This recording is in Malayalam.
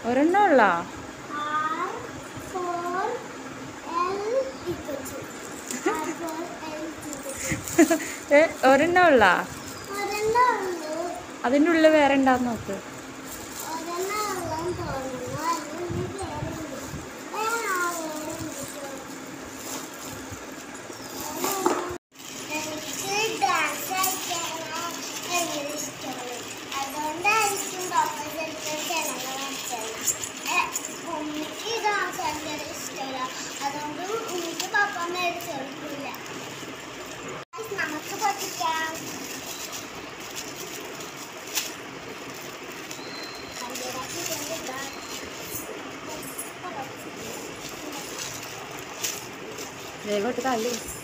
ഒരെണ്ണം ഉള്ള R for L equal to. R for L equal to. ഒരെണ്ണം ഉള്ള ഒരെണ്ണേ ഉള്ളൂ. അതിൻ്റെ ഉള്ളിൽ വേറെ ഉണ്ടാന്ന് നോക്ക് ഒരെണ്ണേ ഉള്ളെന്ന് തോന്നുന്നു. അതിനുള്ളിൽ വേറെയുണ്ട്. വേറെ ആ വേറെയുണ്ട്. എനിക്ക് ഡാൻസ് കളിക്കാൻ ഭയങ്കര ഇഷ്ടമാണ് അതുകൊണ്ടായിരിക്കും ഡോക്ടർ ചിലപ്പോൾ ജനങ്ങൾ കളിച്ചത് ഉമ്മിക്ക് ഡാൻസ് കളിക്കാൻ ഇഷ്ടമില്ല അതുകൊണ്ട് ഉമ്മിക്ക് പപ്പ മേടിച്ചു കൊടുക്കില്ല നമുക്ക് പഠിക്കാം വേഗോട്ട് കളി